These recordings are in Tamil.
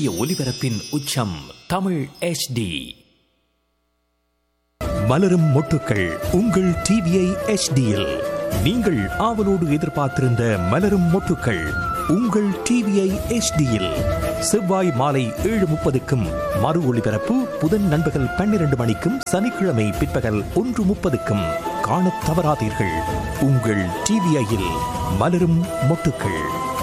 ஒலிபரப்பின் உச்சம் தமிழ் HD மலரும் மொட்டுக்கள் உங்கள் டிவியை எச்டியில் நீங்கள் ஆவலோடு எதிர்பார்த்திருந்த மலரும் மொட்டுக்கள் உங்கள் டிவியை எச்டியில் செவ்வாய் மாலை ஏழு முப்பதுக்கும் மறு ஒளிபரப்பு புதன் நண்பகல் பன்னிரண்டு மணிக்கும் சனிக்கிழமை பிற்பகல் ஒன்று முப்பதுக்கும் காணத் தவறாதீர்கள் உங்கள் டிவிஐயில் மலரும் மொட்டுக்கள்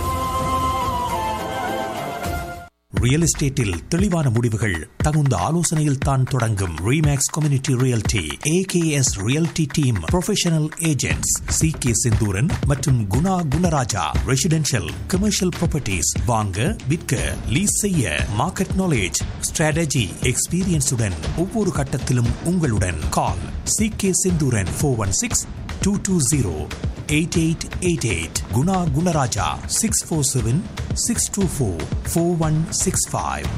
ரியல் எஸ்டேட்டில் தெளிவான முடிவுகள் தகுந்த ஆலோசனையில் தான் தொடங்கும் remax community realty AKS realty team professional agents C K Senthuran மற்றும் Guna Gunaraja residential commercial properties வாங்க விற்க லீஸ் செய்ய மார்க்கெட் நாலேஜ் ஸ்ட்ராட்டஜி எக்ஸ்பீரியன்ஸுடன் ஒவ்வொரு கட்டத்திலும் உங்களுடன் call C K Senthuran four one six two two zero eight eight eight eight Guna Gunaraja six four seven six two four four one six five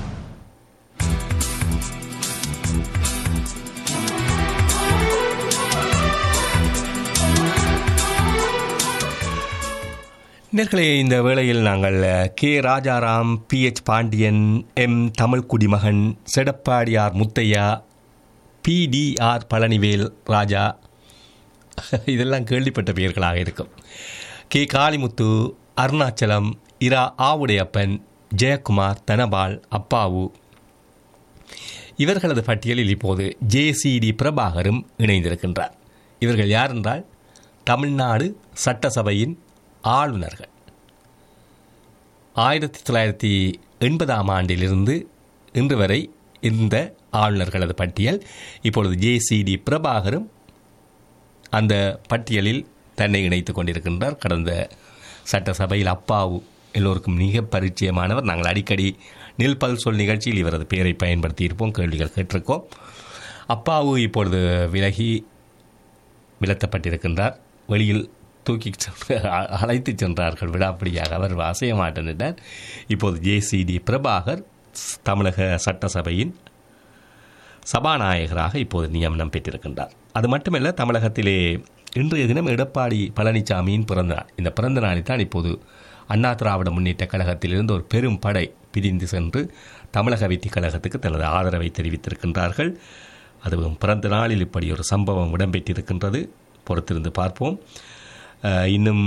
நேர்களே இந்த வேளையில் நாங்கள் K Rajaram P H Pandian M Tamil Kudimagan Sedapattiyar Muthiah PTR Palanivel Raja இதெல்லாம் கேள்விப்பட்ட பெயர்களாக இருக்கும் கே காளிமுத்து அருணாச்சலம் இரா ஆவுடையப்பன் ஜெயக்குமார் தனபால் அப்பாவு இவர்களது பட்டியலில் இப்போது ஜேசிடி பிரபாகரும் இணைந்திருக்கின்றார் இவர்கள் யார் என்றால் தமிழ்நாடு சட்டசபையின் ஆளுநர்கள் ஆயிரத்தி தொள்ளாயிரத்தி எண்பதாம் ஆண்டிலிருந்து இன்று வரை இந்த ஆளுநர்களது பட்டியல் இப்பொழுது ஜேசிடி பிரபாகரும் அந்த பட்டியலில் தன்னை இணைத்துக் கொண்டிருக்கின்றார் கடந்த சட்டசபையில் அப்பாவு எல்லோருக்கும் மிக பரிச்சயமானவர் நாங்கள் அடிக்கடி நில்பல் சொல் நிகழ்ச்சியில் இவரது பெயரை பயன்படுத்தி இருப்போம் கேள்விகள் கேட்டிருக்கோம் அப்பாவு இப்பொழுது விலகி விலத்தப்பட்டிருக்கின்றார் வெளியில் தூக்கி சென்று அழைத்து சென்றார்கள் விடாப்பிடியாக அவர் அசைய மாட்டேன்ட்டார் இப்போது ஜேசிடி பிரபாகர் தமிழக சட்டசபையின் சபாநாயகராக இப்போது நியமனம் பெற்றிருக்கின்றார் அது மட்டுமல்ல தமிழகத்திலே இன்றைய தினம் எடப்பாடி பழனிசாமியின் பிறந்த நாள் இந்த பிறந்த நாளில் தான் இப்போது அண்ணா திராவிட முன்னேற்ற கழகத்திலிருந்து ஒரு பெரும் படை பிரிந்து சென்று தமிழக வெற்றி கழகத்துக்கு தனது ஆதரவை தெரிவித்திருக்கின்றார்கள் அதுவும் பிறந்த நாளில் இப்படி ஒரு சம்பவம் இடம்பெற்றிருக்கின்றது பொறுத்திருந்து பார்ப்போம் அஹ், இன்னும்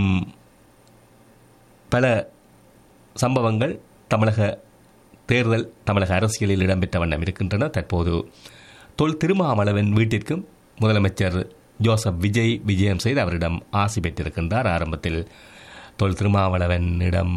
பல சம்பவங்கள் தமிழக தேர்தல் தமிழக அரசியலில் இடம்பெற்ற வண்ணம் இருக்கின்றன தற்போது தொல் திருமாவளவன் வீட்டிற்கும் முதலமைச்சர் ஜோசப் விஜய் விஜயம் செய்து அவரிடம் ஆசி பெற்றிருக்கின்றார் ஆரம்பத்தில் தொல் திருமாவளவனிடம்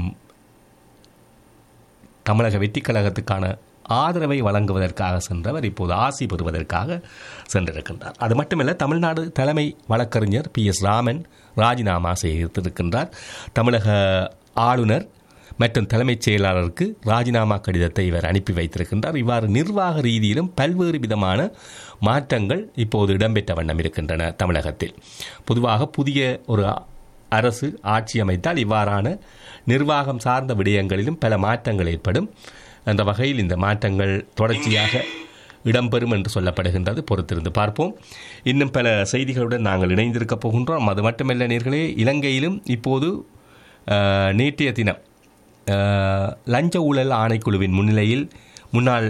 தமிழக வெற்றிக் கழகத்துக்கான ஆதரவை வழங்குவதற்காக சென்றவர் இப்போது ஆசி பெறுவதற்காக சென்றிருக்கின்றார் அது மட்டுமல்ல தமிழ்நாடு தலைமை வழக்கறிஞர் பி எஸ் ராமன் ராஜினாமா செய்திருக்கின்றார் தமிழக ஆளுநர் மற்றும் தலைமைச் செயலாளருக்கு ராஜினாமா கடிதத்தை இவர் அனுப்பி வைத்திருக்கின்றார் இவ்வாறு நிர்வாக ரீதியிலும் பல்வேறு விதமான மாற்றங்கள் இப்போது இடம்பெற்ற வண்ணம் இருக்கின்றன தமிழகத்தில் பொதுவாக புதிய ஒரு அரசு ஆட்சி அமைத்தால் இவ்வாறான நிர்வாகம் சார்ந்த விடயங்களிலும் பல மாற்றங்கள் ஏற்படும் அந்த வகையில் இந்த மாற்றங்கள் தொடர்ச்சியாக இடம்பெறும் என்று சொல்லப்படுகின்றது பொறுத்திருந்து பார்ப்போம் இன்னும் பல செய்திகளுடன் நாங்கள் இணைந்திருக்கப் போகின்றோம் அது மட்டுமல்ல நேர்களே இலங்கையிலும் இப்போது அஹ், நேற்றைய தினம் அஹ், லஞ்ச ஊழல் ஆணைக்குழுவின் முன்னிலையில் முன்னாள்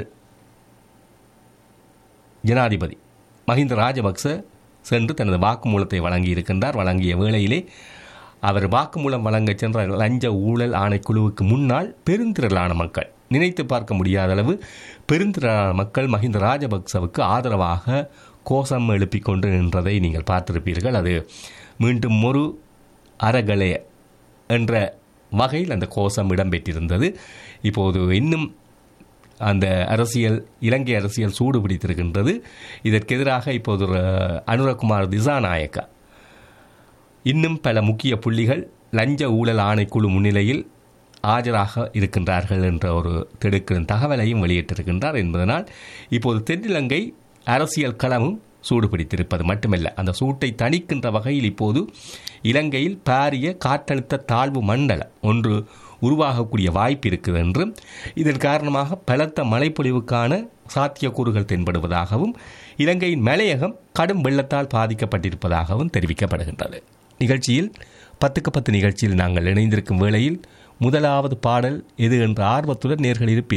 ஜனாதிபதி மஹிந்த ராஜபக்ச சென்று தனது வாக்குமூலத்தை வழங்கியிருக்கின்றார் வழங்கிய வேளையிலே அவர் வாக்குமூலம் வழங்கச் சென்ற லஞ்ச ஊழல் ஆணைக்குழுவுக்கு முன்னால் பெருந்திரளான மக்கள் நினைத்து பார்க்க முடியாத அளவு பெருந்திரளான மக்கள் மஹிந்த ராஜபக்சவுக்கு ஆதரவாக கோஷம் எழுப்பிக் கொண்டு நின்றதை நீங்கள் பார்த்திருப்பீர்கள் அது மீண்டும் ஒரு அறகலே என்ற வகையில் அந்த கோஷம் இடம்பெற்றிருந்தது இப்போது இன்னும் அந்த அரசியல் இலங்கை அரசியல் சூடு பிடித்திருக்கின்றது இதற்கு எதிராக இப்போது ஒரு அனுரகுமார் திசாநாயக்கா இன்னும் பல முக்கிய புள்ளிகள் லஞ்ச ஊழல் ஆணைக்குழு முன்னிலையில் ஆஜராக இருக்கின்றார்கள் என்ற ஒரு திடுக்கிடும் தகவலையும் வெளியிட்டிருக்கின்றார் என்பதனால் இப்போது தென்னிலங்கை அரசியல் களமும் சூடு பிடித்திருப்பது மட்டுமல்ல அந்த சூட்டை தணிக்கின்ற வகையில் இப்போது இலங்கையில் பாரிய காற்றழுத்த தாழ்வு மண்டலம் ஒன்று உருவாகக்கூடிய வாய்ப்பு இருக்குது என்றும் இதன் காரணமாக பலத்த மழைப்பொழிவுக்கான சாத்தியக்கூறுகள் தென்படுவதாகவும் இலங்கையின் மலையகம் கடும் வெள்ளத்தால் பாதிக்கப்பட்டிருப்பதாகவும் தெரிவிக்கப்படுகின்றது நிகழ்ச்சியில் பத்துக்கு பத்து நிகழ்ச்சியில் நாங்கள் இணைந்திருக்கும் வேளையில் முதலாவது பாடல் எது என்ற ஆர்வத்துடன் நேர்கள் இருப்பீர்கள்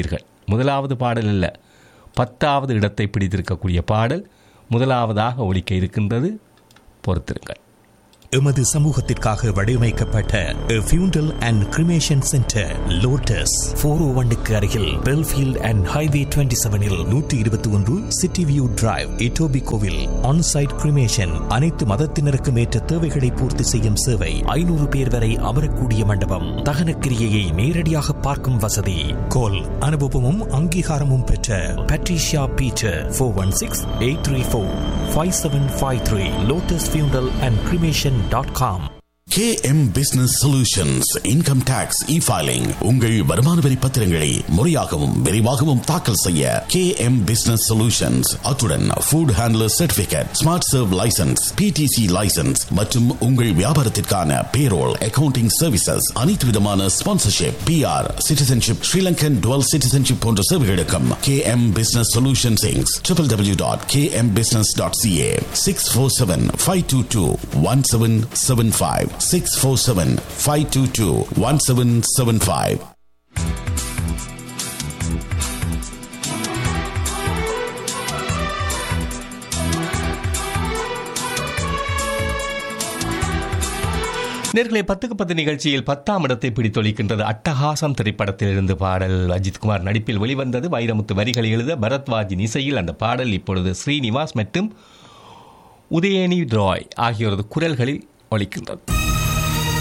முதலாவது பாடல் அல்ல பத்தாவது இடத்தை பிடித்திருக்கக்கூடிய பாடல் முதலாவதாக ஒலிக்க இருக்கின்றது பொறுத்திருங்கள் எமது சமூகத்திற்காக வடிவமைக்கப்பட்ட funeral and cremation centre lotus four O ஒன்னுக்கு அருகில் பெல்ஃபீல்ட் அண்ட் ஹைவே டுவெண்ட்டி செவனில் நூற்றி இருபத்தி ஒன்று சிட்டி வியூ டிரைவ் இட்டோபி கோவில் ஆன்சைட் கிரிமேஷன் அனைத்து மதத்தினருக்கும் ஏற்ற தேவைகளை பூர்த்தி செய்யும் சேவை ஐநூறு பேர் வரை அமரக்கூடிய மண்டபம் தகனக்கிரியையை நேரடியாக பார்க்கும் வசதி கோல் அனுபவமும் அங்கீகாரமும் பெற்ற Patricia Peter four one six eight three four five seven five three lotus funeral and cremation dot com KM Business Solutions Income Tax E-Filing உங்கள் வருமான வரி பத்திரங்களை முறையாகவும் விரைவாகவும் தாக்கல் செய்ய KM Business Solutions அத்துடன் Food Handler Certificate Smart Serve License PTC License மற்றும் உங்கள் வியாபாரத்திற்கான Payroll Accounting Services அனைத்து விதமான Sponsorship PR Citizenship Sri Lankan Dual Citizenship போன்ற சேவைகளுக்கும் KM Business Solutions Inc. www.kmbusiness.ca 647-522-1775 647-522-1775 நேர்களை பத்துக்கு பத்து நிகழ்ச்சியில் பத்தாம் இடத்தை பிடித்தொழிக்கின்றது அட்டகாசம் திரைப்படத்திலிருந்து பாடல் அஜித்குமார் நடிப்பில் வெளிவந்தது வைரமுத்து வரிகள் எழுத பரத்வாஜின் இசையில் அந்த பாடல் இப்பொழுது ஸ்ரீனிவாஸ் மற்றும் உதயனி ராய் ஆகியோரது குரல்களில் ஒலிக்கின்றது